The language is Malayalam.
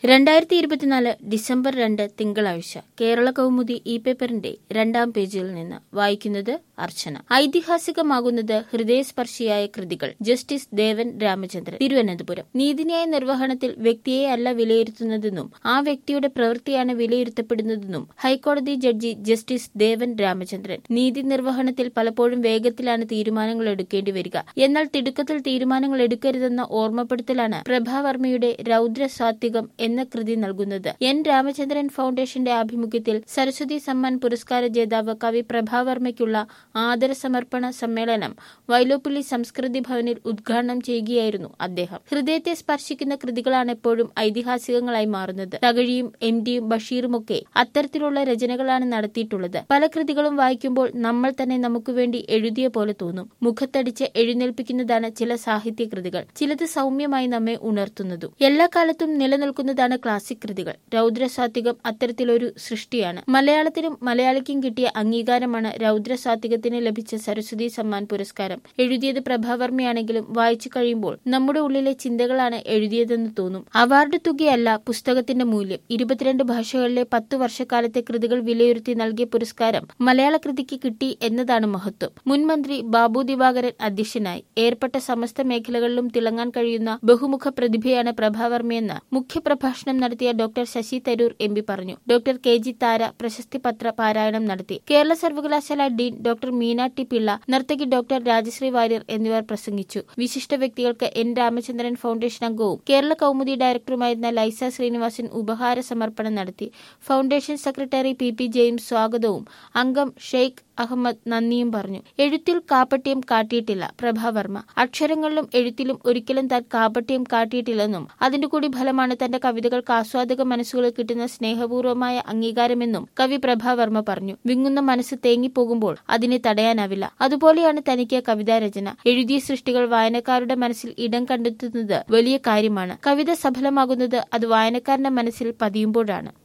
രണ്ടായിരത്തി ഇരുപത്തിനാല് ഡിസംബർ രണ്ട് തിങ്കളാഴ്ച കേരള കൗമുദി ഇ പേപ്പറിന്റെ രണ്ടാം പേജിൽ നിന്ന് വായിക്കുന്നത് അർച്ചന ഐതിഹാസികമാകുന്നത് ഹൃദയസ്പർശിയായ കൃതികൾ ജസ്റ്റിസ് ദേവൻ രാമചന്ദ്രൻ തിരുവനന്തപുരം നീതിന്യായ നിർവഹണത്തിൽ വ്യക്തിയെ അല്ല വിലയിരുത്തുന്നതെന്നും ആ വ്യക്തിയുടെ പ്രവൃത്തിയാണ് വിലയിരുത്തപ്പെടുന്നതെന്നും ഹൈക്കോടതി ജഡ്ജി ജസ്റ്റിസ് ദേവൻ രാമചന്ദ്രൻ നീതി നിർവഹണത്തിൽ പലപ്പോഴും വേഗത്തിലാണ് തീരുമാനങ്ങൾ എടുക്കേണ്ടി വരിക എന്നാൽ തിടുക്കത്തിൽ തീരുമാനങ്ങൾ എടുക്കരുതെന്ന ഓർമ്മപ്പെടുത്തലാണ് പ്രഭാവർമ്മയുടെ രൗദ്ര സാത്വികം എന്ന കൃതി നൽകുന്നത് എൻ രാമചന്ദ്രൻ ഫൗണ്ടേഷന്റെ ആഭിമുഖ്യത്തിൽ സരസ്വതി സമ്മാൻ പുരസ്കാര ജേതാവ് കവി പ്രഭാവർമ്മയ്ക്കുള്ള ആദര സമർപ്പണ സമ്മേളനം വൈലോപ്പിള്ളി സംസ്കൃതി ഭവനിൽ ഉദ്ഘാടനം ചെയ്യുകയായിരുന്നു അദ്ദേഹം ഹൃദയത്തെ സ്പർശിക്കുന്ന കൃതികളാണ് എപ്പോഴും ഐതിഹാസികങ്ങളായി മാറുന്നത് തകഴിയും എം ഡിയും ബഷീറുമൊക്കെ അത്തരത്തിലുള്ള രചനകളാണ് നടത്തിയിട്ടുള്ളത് പല കൃതികളും വായിക്കുമ്പോൾ നമ്മൾ തന്നെ നമുക്ക് വേണ്ടി എഴുതിയ പോലെ തോന്നും മുഖത്തടിച്ച് എഴുന്നേൽപ്പിക്കുന്നതാണ് ചില സാഹിത്യ കൃതികൾ ചിലത് സൗമ്യമായി നമ്മെ ഉണർത്തുന്നതും എല്ലാ കാലത്തും നിലനിൽക്കുന്നതാണ് ക്ലാസിക് കൃതികൾ രൗദ്രസാത്വികം അത്തരത്തിലൊരു സൃഷ്ടിയാണ് മലയാളത്തിനും മലയാളിക്കും കിട്ടിയ അംഗീകാരമാണ് രൗദ്രസാത്വികത്തിന് ലഭിച്ച സരസ്വതി സമ്മാൻ പുരസ്കാരം എഴുതിയത് പ്രഭാവർമ്മയാണെങ്കിലും വായിച്ചു കഴിയുമ്പോൾ നമ്മുടെ ഉള്ളിലെ ചിന്തകളാണ് എഴുതിയതെന്ന് തോന്നും അവാർഡ് തുകയല്ല പുസ്തകത്തിന്റെ മൂല്യം ഇരുപത്തിരണ്ട് ഭാഷകളിലെ പത്തു വർഷക്കാലത്തെ കൃതികൾ വിലയിരുത്തി നൽകിയ പുരസ്കാരം മലയാള കൃതിക്ക് കിട്ടി എന്നതാണ് മഹത്വം മുൻമന്ത്രി ബാബു ദിവാകരൻ അധ്യക്ഷനായി ഏർപ്പെട്ട സമസ്ത മേഖലകളിലും തിളങ്ങാൻ കഴിയുന്ന ബഹുമുഖ പ്രതിഭയാണ് പ്രഭാവർമ്മയെന്ന് മുഖ്യപ്രഭാഷണം നടത്തിയ doctor Shashi Tharoor M P പറഞ്ഞു ഡോക്ടർ കെ ജി താര പ്രശസ്തി പത്ര പാരായണം നടത്തി കേരള സർവകലാശാല dean doctor Meena T Pillai നർത്തകി ഡോക്ടർ രാജശ്രീ വാര്യർ എന്നിവർ പ്രസംഗിച്ചു വിശിഷ്ട വ്യക്തികൾക്ക് എൻ രാമചന്ദ്രൻ ഫൗണ്ടേഷൻ അംഗവും കേരള കൗമുദി ഡയറക്ടറുമായിരുന്ന ലൈസ ശ്രീനിവാസൻ ഉപഹാര സമർപ്പണം നടത്തി foundation secretary P P James സ്വാഗതവും അംഗം ഷെയ്ഖ് അഹമ്മദ് നന്ദിയും പറഞ്ഞു എഴുത്തിൽ കാപ്പട്യം കാട്ടിയിട്ടില്ല പ്രഭാവർമ്മ അക്ഷരങ്ങളിലും എഴുത്തിലും ഒരിക്കലും താൻ കാപ്പട്യം കാട്ടിയിട്ടില്ലെന്നും അതിന്റെ കൂടി ഫലമാണ് തന്റെ കവിതകൾക്ക് ആസ്വാദക മനസ്സുകളിൽ കിട്ടുന്ന സ്നേഹപൂർവ്വമായ അംഗീകാരമെന്നും കവി പ്രഭാവർമ്മ പറഞ്ഞു വിങ്ങുന്ന മനസ്സ് തേങ്ങിപ്പോകുമ്പോൾ അതിനെ തടയാനാവില്ല അതുപോലെയാണ് തനിക്ക് കവിതാരചന എഴുതിയ സൃഷ്ടികൾ വായനക്കാരുടെ മനസ്സിൽ ഇടം കണ്ടെത്തുന്നത് വലിയ കാര്യമാണ് കവിത സഫലമാകുന്നത് അത് വായനക്കാരന്റെ മനസ്സിൽ പതിയുമ്പോഴാണ്